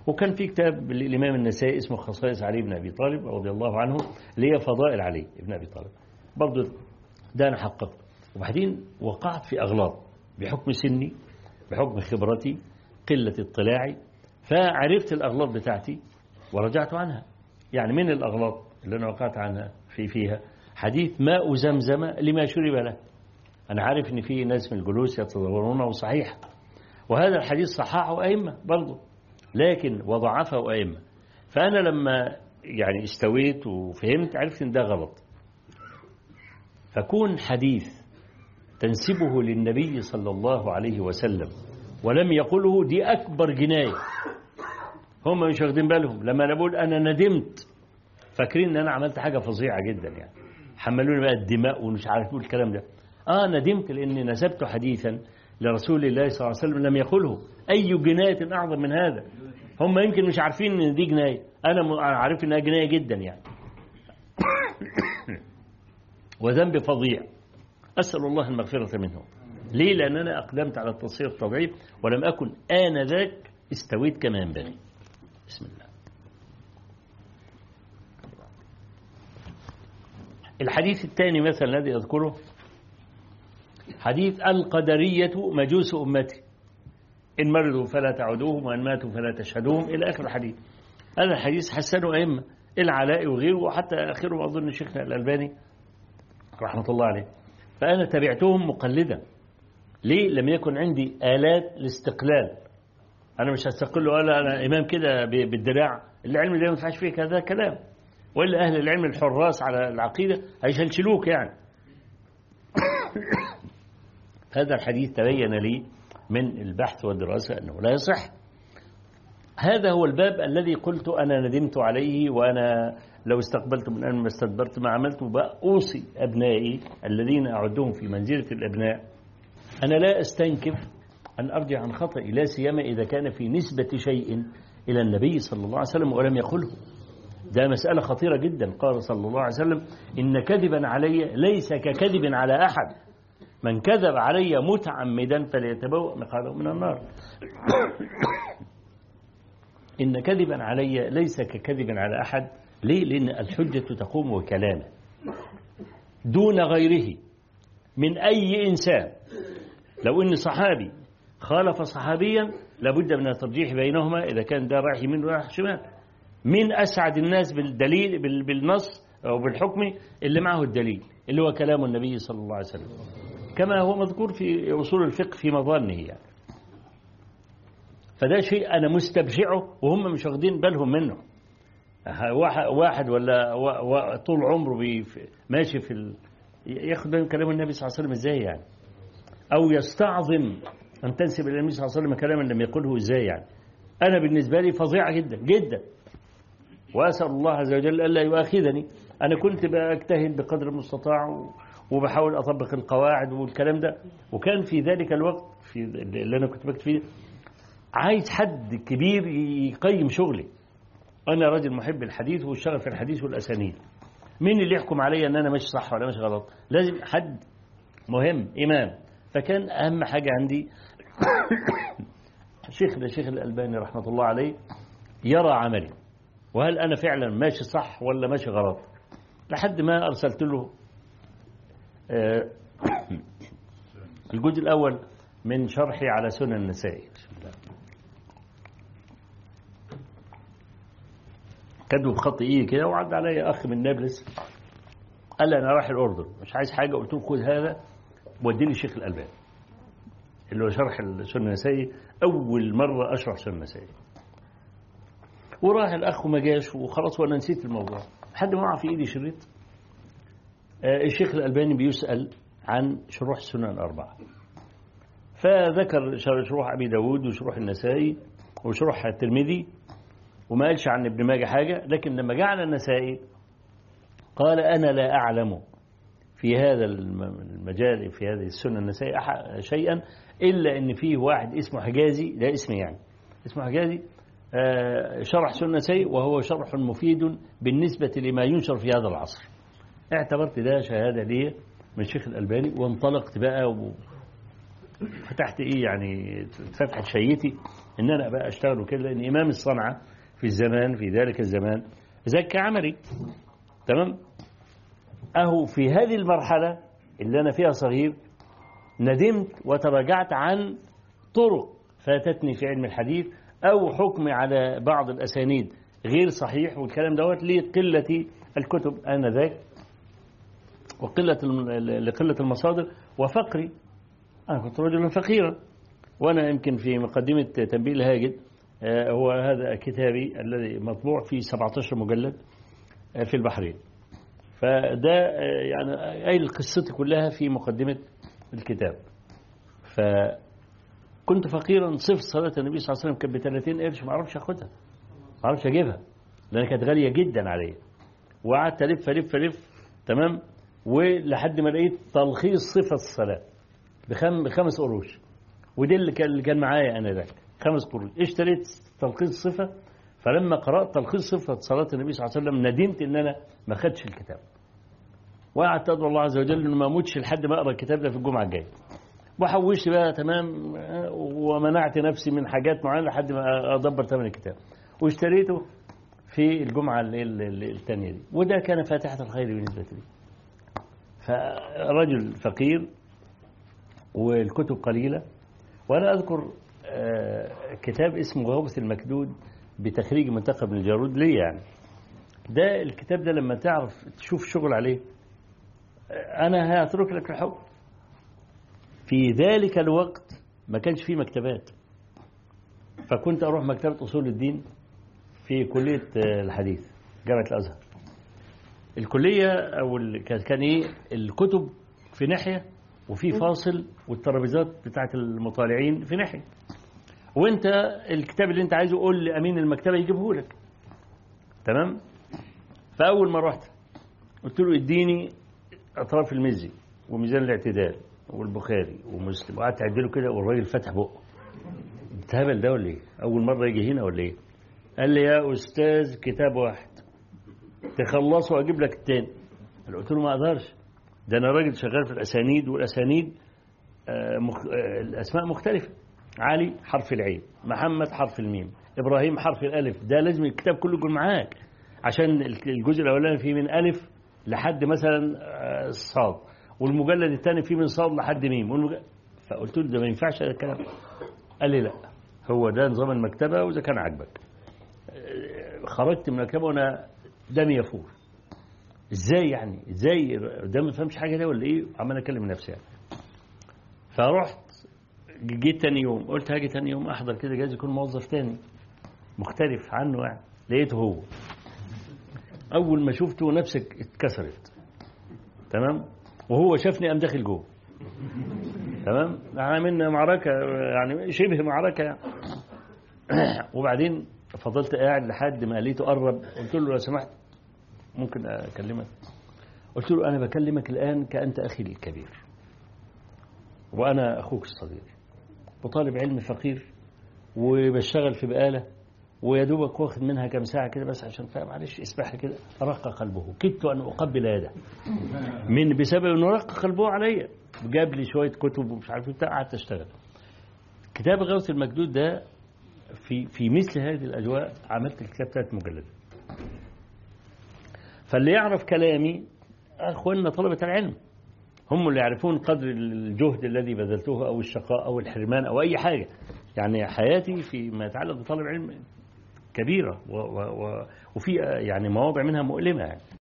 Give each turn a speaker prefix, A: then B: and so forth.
A: وكان في كتاب للإمام النسائي اسمه خصائص علي بن أبي طالب رضي الله عنه اللي هي فضائل علي بن أبي طالب برضه ده أنا حققت وبعدين وقعت في أغلاط بحكم سني بحكم خبرتي قلة اطلاعي فعرفت الأغلاط بتاعتي ورجعت عنها يعني من الأغلاط اللي أنا وقعت عنها في فيها حديث ماء زمزم لما شرب له أنا عارف إن في ناس من الجلوس يتضررونه صحيح وهذا الحديث صححه أئمة برضه لكن وضعفه أئمة فأنا لما يعني استويت وفهمت عرفت إن ده غلط فكون حديث تنسبه للنبي صلى الله عليه وسلم ولم يقله دي أكبر جناية هم مش واخدين بالهم لما أنا بقول أنا ندمت فاكرين إن أنا عملت حاجة فظيعة جدا يعني حملوني بقى الدماء ومش عارف اقول الكلام ده آه ندمت لأني نسبت حديثا لرسول الله صلى الله عليه وسلم لم يقله أي جناية أعظم من هذا هم يمكن مش عارفين إن دي جناية أنا عارف إنها جناية جدا يعني وذنب فظيع أسأل الله المغفرة منه ليه لأن أنا أقدمت على التصحيح الطبيعي ولم أكن آنذاك استويت كما ينبغي بسم الله الحديث الثاني مثلا الذي أذكره حديث القدرية مجوس أمتي إن مرضوا فلا تعودوهم وإن ماتوا فلا تشهدوهم إلى آخر الحديث هذا الحديث حسنه أئمة العلاء وغيره وحتى آخره أظن شيخنا الألباني رحمة الله عليه فأنا تبعتهم مقلدا ليه لم يكن عندي آلات الاستقلال أنا مش هستقل ولا أنا إمام كده بالدراع العلم ده ما ينفعش فيه كذا كلام وإلا أهل العلم الحراس على العقيدة هيشلشلوك يعني هذا الحديث تبين لي من البحث والدراسة أنه لا يصح هذا هو الباب الذي قلت أنا ندمت عليه وأنا لو استقبلت من أن ما استدبرت ما عملت أوصي أبنائي الذين أعدهم في منزلة الأبناء أنا لا أستنكف أن أرجع عن خطئي لا سيما إذا كان في نسبة شيء إلى النبي صلى الله عليه وسلم ولم يقله ده مسألة خطيرة جدا قال صلى الله عليه وسلم إن كذبا علي ليس ككذب على أحد من كذب علي متعمدا فليتبوأ مقعده من النار إن كذبا علي ليس ككذب على أحد ليه؟ لأن الحجة تقوم وكلامه دون غيره من أي إنسان لو أن صحابي خالف صحابيا لابد من الترجيح بينهما إذا كان ده رايح يمين ورايح شمال من أسعد الناس بالدليل بالنص أو بالحكم اللي معه الدليل اللي هو كلام النبي صلى الله عليه وسلم كما هو مذكور في أصول الفقه في مظانه يعني فده شيء أنا مستبشعه وهم مش واخدين بالهم منه واحد ولا طول عمره ماشي في ال... ياخد من كلام النبي صلى الله عليه وسلم ازاي يعني او يستعظم ان تنسب الى النبي صلى الله عليه وسلم كلاما لم يقله ازاي يعني انا بالنسبه لي فظيعه جدا جدا واسال الله عز وجل الا يؤاخذني انا كنت بجتهد بقدر المستطاع وبحاول اطبق القواعد والكلام ده وكان في ذلك الوقت في اللي انا كنت بكتب فيه عايز حد كبير يقيم شغلي أنا راجل محب الحديث والشغل في الحديث والأسانيد مين اللي يحكم عليا أن أنا ماشي صح ولا ماشي غلط لازم حد مهم إمام فكان أهم حاجة عندي شيخ شيخ الألباني رحمة الله عليه يرى عملي وهل أنا فعلا ماشي صح ولا ماشي غلط لحد ما أرسلت له الجزء الأول من شرحي على سنن النسائي كاتبه بخط ايدي كده وعد عليا اخ من نابلس قال لي انا رايح الاردن مش عايز حاجه قلت له خد هذا وديني الشيخ الالباني اللي هو شرح السنه النسائي اول مره اشرح سنه النسائي وراح الاخ وما جاش وخلاص وانا نسيت الموضوع لحد ما وقع في ايدي شريط آه الشيخ الالباني بيسال عن شروح السنن الاربعه فذكر شروح ابي داود وشروح النسائي وشروح الترمذي وما قالش عن ابن ماجه حاجة لكن لما جاء على النسائي قال أنا لا أعلم في هذا المجال في هذه السنة النسائي شيئا إلا أن فيه واحد اسمه حجازي ده اسم يعني اسمه حجازي شرح سنة النسائي وهو شرح مفيد بالنسبة لما ينشر في هذا العصر اعتبرت ده شهادة لي من الشيخ الألباني وانطلقت بقى و... فتحت ايه يعني فتحت شيتي ان انا ابقى اشتغل وكده لان امام الصنعه في الزمان في ذلك الزمان زكى عملي تمام اهو في هذه المرحله اللي انا فيها صغير ندمت وتراجعت عن طرق فاتتني في علم الحديث او حكمي على بعض الاسانيد غير صحيح والكلام دوت لقله الكتب انذاك وقله لقله المصادر وفقري أنا كنت رجلا فقيرا وأنا يمكن في مقدمة تنبيه الهاجد هو هذا كتابي الذي مطبوع في 17 مجلد في البحرين فده يعني أي قصتي كلها في مقدمة الكتاب فكنت فقيرا صفر صلاة النبي صلى الله عليه وسلم كانت ب 30 قرش ما أعرفش أخدها ما أعرفش أجيبها لأن كانت غالية جدا عليا وقعدت ألف ألف ألف تمام ولحد ما لقيت تلخيص صفة الصلاة بخم بخمس قروش ودي اللي كان اللي كان معايا انا ذاك خمس قروش اشتريت تلخيص صفه فلما قرات تلخيص صفه صلاه النبي صلى الله عليه وسلم ندمت ان انا ما خدتش الكتاب وقعدت ادعو الله عز وجل انه ما اموتش لحد ما اقرا الكتاب ده في الجمعه الجايه وحوشت بقى تمام ومنعت نفسي من حاجات معينه لحد ما ادبر ثمن الكتاب واشتريته في الجمعه الثانيه دي وده كان فاتحه الخير بالنسبه لي فرجل فقير والكتب قليلة وأنا أذكر كتاب اسمه غوث المكدود بتخريج منتخب من الجارود ليه يعني ده الكتاب ده لما تعرف تشوف شغل عليه أنا هترك لك الحكم في ذلك الوقت ما كانش فيه مكتبات فكنت أروح مكتبة أصول الدين في كلية الحديث جامعة الأزهر الكلية أو كان إيه الكتب في ناحية وفي فاصل والترابيزات بتاعت المطالعين في ناحية وانت الكتاب اللي انت عايزه قول لأمين المكتبة يجيبه لك تمام فأول ما رحت قلت له اديني أطراف المزي وميزان الاعتدال والبخاري ومسلم وقعدت أعدله كده والراجل فتح بقه انت هبل ده ولا ايه؟ أول مرة يجي هنا ولا ايه؟ قال لي يا أستاذ كتاب واحد تخلصه وأجيب لك التاني قلت له ما أقدرش ده أنا راجل شغال في الأسانيد والأسانيد مخ... الأسماء مختلفة علي حرف العين محمد حرف الميم إبراهيم حرف الألف ده لازم الكتاب كله يكون معاك عشان الجزء الأولاني فيه من ألف لحد مثلا صاد والمجلد الثاني فيه من صاد لحد ميم والمج... فقلت له ده ما ينفعش هذا الكلام قال لي لا هو ده نظام المكتبة وإذا كان عاجبك خرجت من المكتبة وأنا دمي يفور ازاي يعني ازاي ده ما فهمش حاجه ده ولا ايه عمال اكلم نفسي يعني فرحت جيت تاني يوم قلت هاجي تاني يوم احضر كده جايز يكون موظف تاني مختلف عنه يعني لقيته هو اول ما شفته نفسك اتكسرت تمام وهو شافني قام داخل جوه تمام عملنا معركه يعني شبه معركه يعني. وبعدين فضلت قاعد لحد ما لقيته قرب قلت له لو سمحت ممكن أكلمك قلت له أنا بكلمك الآن كأنت أخي الكبير وأنا أخوك الصغير وطالب علم فقير وبشتغل في بقالة ويا دوبك واخد منها كام ساعة كده بس عشان فاهم معلش اسمح لي كده رق قلبه كدت أن أقبل يده من بسبب أنه رق قلبه عليا جاب لي شوية كتب ومش عارف بتاع قعدت أشتغل كتاب غوث المكدود ده في في مثل هذه الأجواء عملت الكتاب ثلاث مجلدات فاللي يعرف كلامي أخواننا طلبة العلم هم اللي يعرفون قدر الجهد الذي بذلته أو الشقاء أو الحرمان أو أي حاجة يعني حياتي فيما يتعلق بطالب علم كبيرة و و و وفي يعني مواضع منها مؤلمة يعني